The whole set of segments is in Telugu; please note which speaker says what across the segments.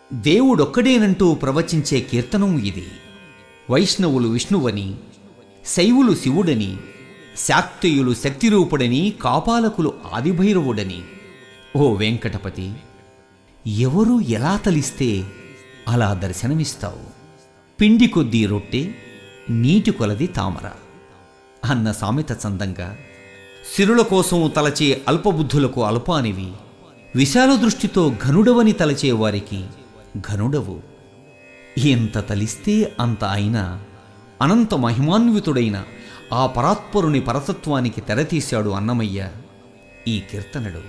Speaker 1: దేవుడొక్కడేనంటూ ప్రవచించే కీర్తనం ఇది వైష్ణవులు విష్ణువని శైవులు శివుడని శాక్తేయులు శక్తిరూపుడని కాపాలకులు ఆదిభైరవుడని ఓ వెంకటపతి ఎవరు ఎలా తలిస్తే అలా దర్శనమిస్తావు పిండి కొద్దీ రొట్టె నీటి కొలది తామర అన్న సామెత చందంగా సిరుల కోసం తలచే అల్పబుద్ధులకు అల్పానివి విశాల దృష్టితో ఘనుడవని తలచే వారికి ఘనుడవు ఎంత తలిస్తే అంత అయినా అనంత మహిమాన్వితుడైన ఆ పరాత్పరుని పరతత్వానికి తెరతీశాడు అన్నమయ్య ఈ కీర్తనడు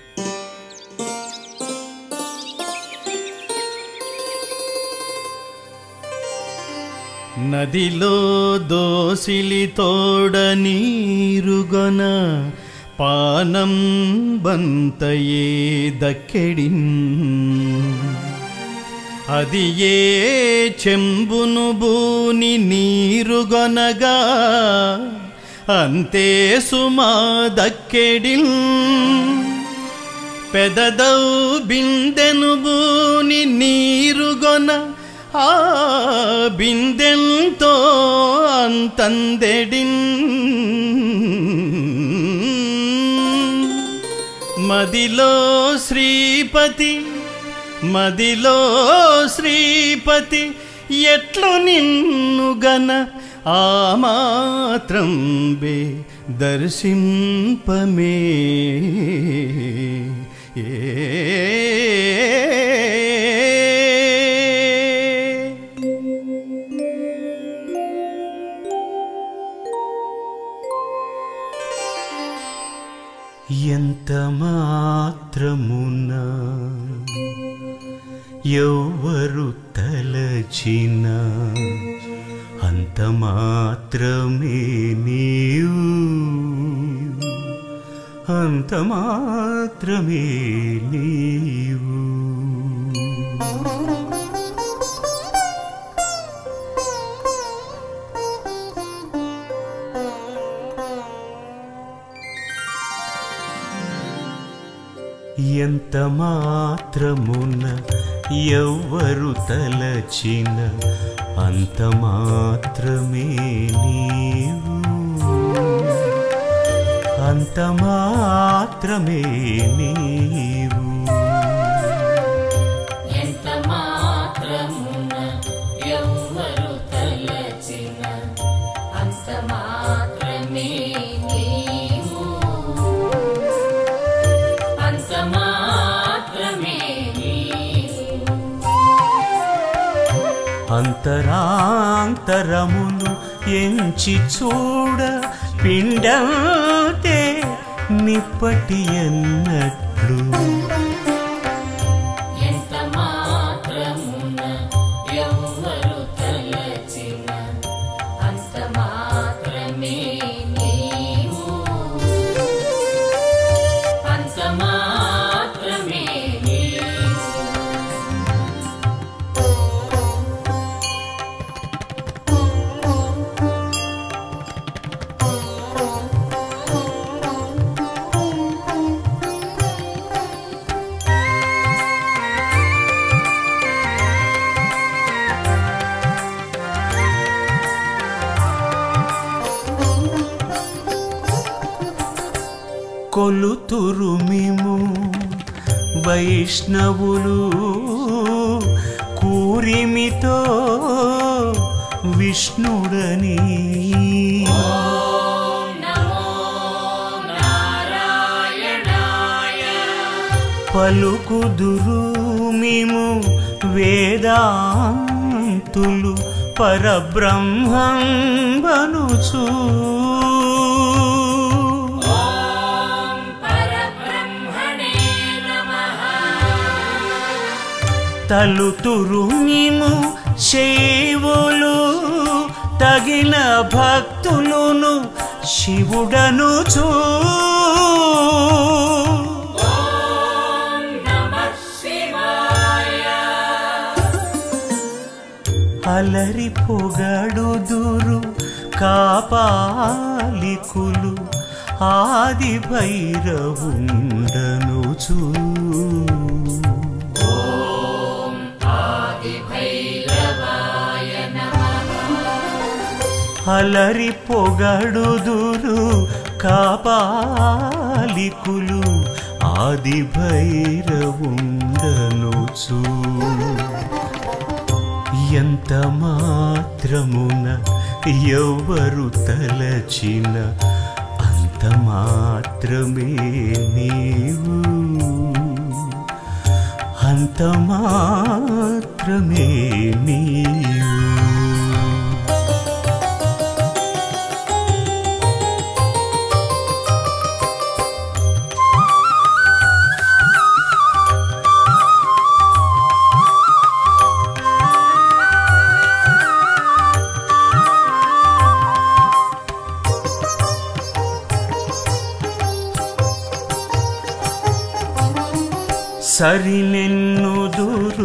Speaker 2: నదిలో దోసిలి తోడ నీరుగొన పానం బంతయే దక్కెడిన్ అది ఏ చెంబును బూని నీరుగొనగా అంతే సుమా దక్కెడిన్ పెదదౌ బిందెను బూని నీరుగొన ఆ బిందెంతో అంతందెడిన్ మదిలో శ్రీపతి మదిలో శ్రీపతి ఎట్లు నిన్ను గన ఆ మాత్రం బే దర్శింపమే ఏ ఎంత మాత్రమున ఎవ్వరు తలచిన అంత మాత్రమే నీవు అంత మాత్రమే నీవు ఎంత మాత్రమున ఎవ్వరు తలచిన అంత మాత్రమే నీవు అంత మాత్రమే నీవు
Speaker 3: ఎంత మాత్రమున ఎవ్వరు తలచిన అంత మాత్రమే నీవు అంత మాత్రమే నీవు
Speaker 2: అంతరాంతరమును ఎంచి చూడ పిండంతే నిప్పటి అన్నట్లు
Speaker 3: ఎంత మాత్రమున ఎవ్వరు తలచిన అంత మాత్రమే నీవు అంత మాత్రమే నీవు
Speaker 2: కొలుతురు మేము వైష్ణవులు కూరిమితో విష్ణుడని పలుకుదురు మేము వేదాంతులు పరబ్రహ్మం బనుచూ
Speaker 3: పరబ్రహ్మణే నమః
Speaker 2: తలుతురు మేము శైవులు తగిన భక్తులును శివుడను చూ
Speaker 3: నమః శివాయ
Speaker 2: అలరి పొగడుదురు కాపాలికులు ఆది భైరవుండను చూ అలరి పొగడుదురు కాపాలికులు ఆది భైరవుండనుచు ఎంత మాత్రమున ఎవ్వరు తలచిన అంత మాత్రమే నీవు అంత మాత్రమే నీవు సరినెన్నుదురు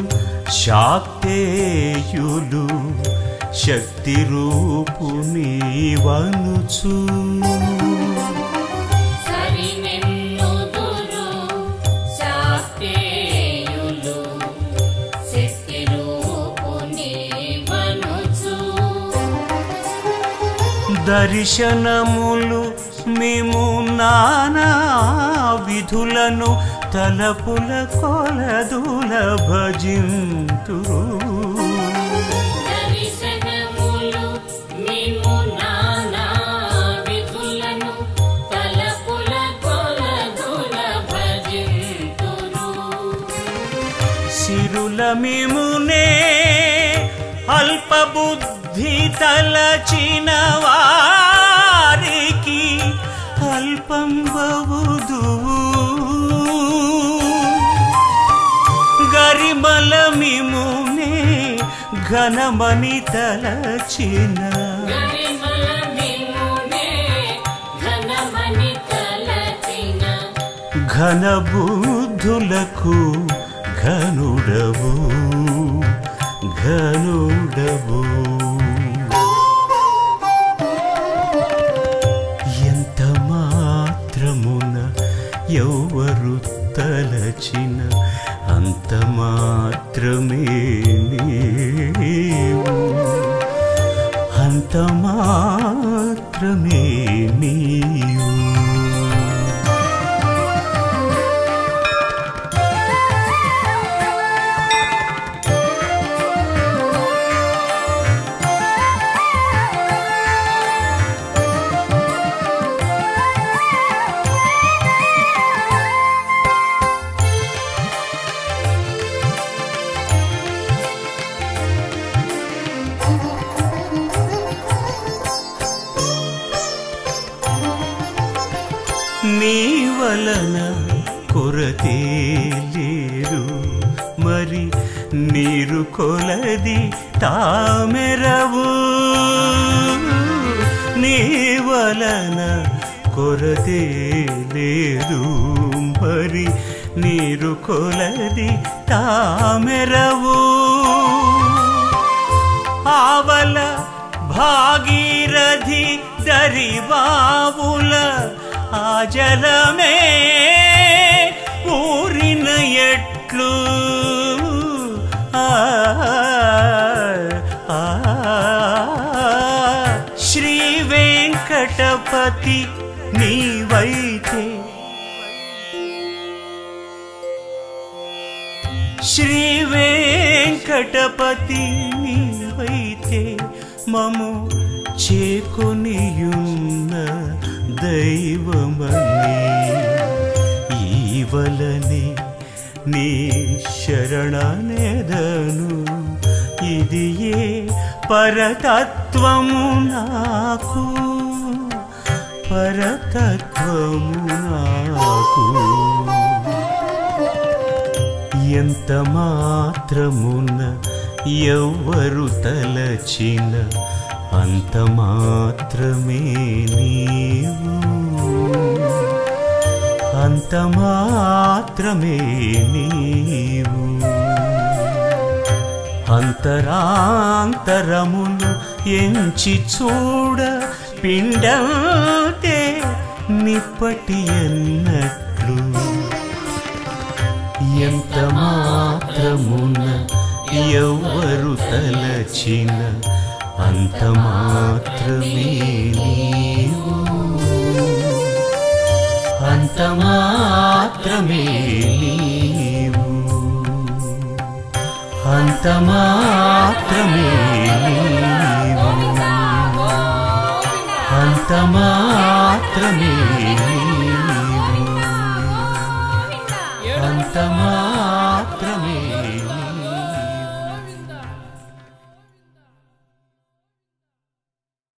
Speaker 2: శాక్తేయులు శక్తి రూపు నీవనుచు
Speaker 3: సరినెన్నుదురు శాక్తేయులు శక్తి రూపుని మనుచు
Speaker 2: దర్శనములు మేము నానా విధులను తలపుల కొలదుల భజింతురు
Speaker 3: దర్శనములు మిమ్ము నానా విధులను తలపుల కొలదుల భజింతురు
Speaker 2: సిరుల మిమునే అల్పబుద్ధి తలచిన వారికి అల్పం బవుదు గరిమల మిమునే ఘనమని తలచిన
Speaker 3: గరిమల మిమ్మునే ఘనమని తలచిన
Speaker 2: ఘన బుద్ధులకు ఘనుడవు ఘనుడవు ఎంత మాత్రమున ఎవరు తలచిన అంత మాత్రమే నీవు అంత మాత్రమే నీవు నీ వలన కొరతే లేదు మరి నీరు కొలది తామెరవు నీ వలన కొరతే లేదు మరి నీరు కొలది తామెరవు ఆవల భాగీరథి దరిబావుల ఆ జలమే ఊరిన ఎట్లు ఆ, ఆ, శ్రీ వెంకటపతి నీవైతే శ్రీ వెంకటపతి నీవైతే మము చేకొనియున్న దైవమని ఈవలని నీ శరణనేదను ఇది ఏ పరతత్వము నాకు పరతత్వము నాకు ఎంత మాత్రమున ఎవ్వరు తలచిన అంత మాత్రమే నీవు అంత మాత్రమే నీవు అంతరాంతరమును ఎంచి చూడ పిండంతే నిప్పటి ఎన్నట్లు ఎంత మాత్రమున ఎవ్వరు తలచిన అంత మాత్రమే నీవు అంత మాత్రమే నీవు అంత మాత్రమే నీవు అంత మాత్రమే నీవు అంత మాత్రమే నీవు